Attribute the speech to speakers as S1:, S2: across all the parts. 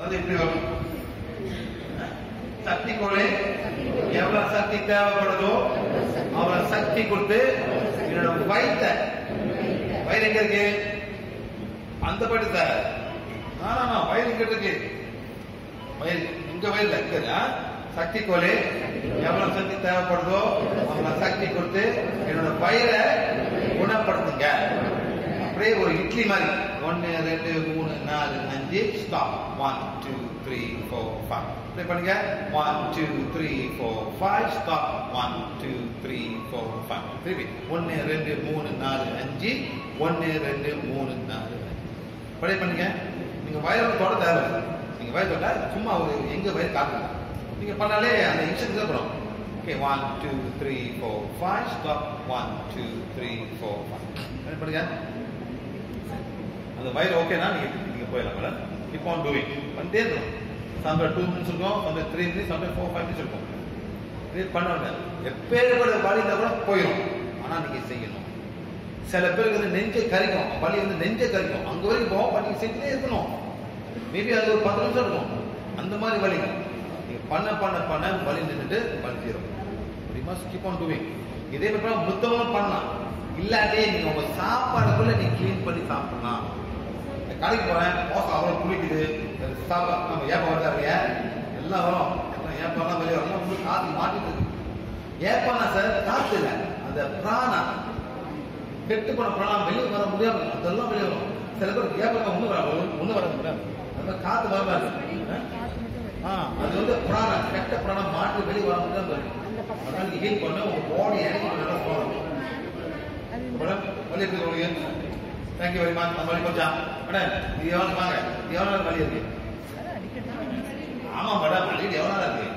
S1: அதாவது எப்படி வரும் சக்தி கோலே எவ்வளவு சக்தி தேவைப்படுதோ அவ்வளவு சக்தி கொடுத்து என்னோட வயித்த வயிறு எங்க இருக்கு அந்த படி சார் ஆனா வயிறு இங்க இருக்கு வயிறு இங்க வயிறுல இருக்குதா சக்தி கோலே எவ்வளவு சக்தி தேவைப்படுதோ அவ்வளவு சக்தி கொடுத்து என்னோட வயிறை குணப்படுத்துங்க அப்படியே ஒரு இட்லி மாதிரி ஒன்னு ரெண்டு மூணு நாலு அஞ்சு stop one two three four five play பண்ணுங்க one two three four five stop one two three four five திருப்பி ஒன்னு ரெண்டு மூணு நாலு அஞ்சு ஒன்னு ரெண்டு மூணு நாலு அஞ்சு ப்ளே பண்ணுங்க நீங்க வயரோட தொட தேவை நீங்க வயர் தொட சும்மா ஒரு எங்க வயர் காட்டுங்க நீங்க பண்ணாலே அந்த இன்ஸ்ட்ரக்ஷன் தான் வரும் okay one two three four five stop one two three four five என்ன பண்ணுங்க அந்த வயிறு ஓகேனா நீங்க நீங்க போயிடலாம் மேடம் இப்போ ஆன் டூயிங் பண்ணிட்டே இருக்கணும் சம்டைம் டூ மினிட்ஸ் இருக்கும் sometime three minutes sometime four five minutes இருக்கும் இது பண்ணுவாங்க எப்பேற்பட்ட வலி இருந்தா கூட போயிடும் ஆனா நீங்க செய்யணும் சில பேருக்கு வந்து நெஞ்சை கறிக்கும் வலி வந்து நெஞ்சை கறிக்கும் அங்க வரைக்கும் போவோம் பட் நீங்க செஞ்சுட்டே இருக்கணும் மேபி அது ஒரு பத்து நிமிஷம் இருக்கும் அந்த மாதிரி வலி நீங்க பண்ண பண்ண பண்ண வலி நின்றுட்டு வலி தீரும் we must keep on doing இதே மாதிரி முத்தமும் பண்ணலாம் இல்லாட்டே நீங்க உங்க சாப்பாடுக்குள்ள நீ க்ளீன் பண்ணி சாப்பிடலாம் இந்த கடைக்கு போறேன் மோசம் அவ்வளவு குளிக்குது சாப்பிட நம்ம ஏப்பம் வருதா இல்லையா எல்லாம் வரும் எல்லாம் ஏப்பம்லாம் வெளியே வரணும் உங்களுக்கு காத்து மாட்டிட்டு இருக்கு ஏப்பம்னா சார் காத்து இல்லை அந்த பிராணா கெட்டு போன பிராணம் வெளியே வர முடியாது அதெல்லாம் வெளியே வரும் சில பேர் ஏப்பம் ஒண்ணு வர ஒண்ணு வர முடியாது அந்த காத்து வர மாதிரி ஆ அது வந்து பிராணம் கெட்ட பிராணம் மாட்டி வெளியே வர முடியாது அதனால நீங்க ஹீட் பண்ண உங்க பாடி இறங்கி நல்லா போகணும் மேடம் வலி இருக்கு உங்களுக்கு தேங்க்யூ வெரி மச் வலி கொஞ்சம் மேடம் இது எவ்வளவு வாங்க இது எவ்வளவு நேரம் வலி இருக்கு ஆமா மேடம் வலி எவ்வளவு நேரம் இருக்கு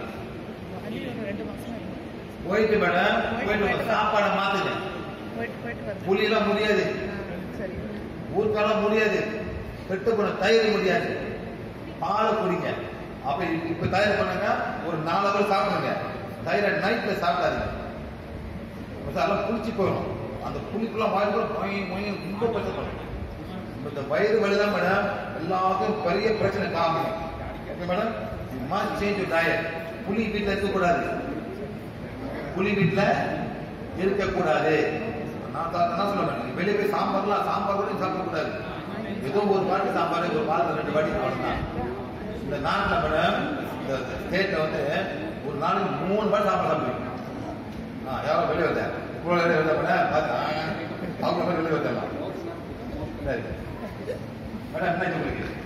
S1: போயிட்டு மேடம் போயிட்டு உங்க சாப்பாடை மாத்துங்க புளியெல்லாம் முடியாது ஊருக்கெல்லாம் முடியாது கெட்டு போன தயிர் முடியாது பாலை குடிங்க அப்ப இப்ப தயிர் பண்ணுங்க ஒரு நாலு அவர் சாப்பிடுங்க தயிரை நைட்ல சாப்பிடாதீங்க அதெல்லாம் புளிச்சு போயிடும் அந்த புளிப்புலாம் வாய்ப்பு மொய் மொய் ரொம்ப பிரச்சனை இந்த வயிறு வலிதான் மேடம் எல்லாத்துக்கும் பெரிய பிரச்சனை காரணம் okay madam must change diet புளி வீட்டில் இருக்கக்கூடாது புளி வீட்டில் இருக்கக்கூடாது நான் தான் என்ன சொல்லுவேன் நீங்க வெளியே போய் சாம்பார்லாம் சாம்பார் கூட சாப்பிடக்கூடாது ஏதோ ஒரு வாட்டி சாம்பார் ஒரு வாரத்தில் ரெண்டு வாட்டி அவ்வளோதான் இந்த நாட்டில் மேடம் இந்த ஸ்டேட்ல வந்து ஒரு நாளைக்கு மூணு வாட்டி சாம்பார் சாப்பிடுவீங்க ஆ யாரோ வெளியே வந்தேன் இவ்வளோ வெளியே வந்தேன் மேடம் பார்த்தா அவங்க மாதிரி வெளியே வந்தேன் சரி மேடம் என்ன உங்களுக்கு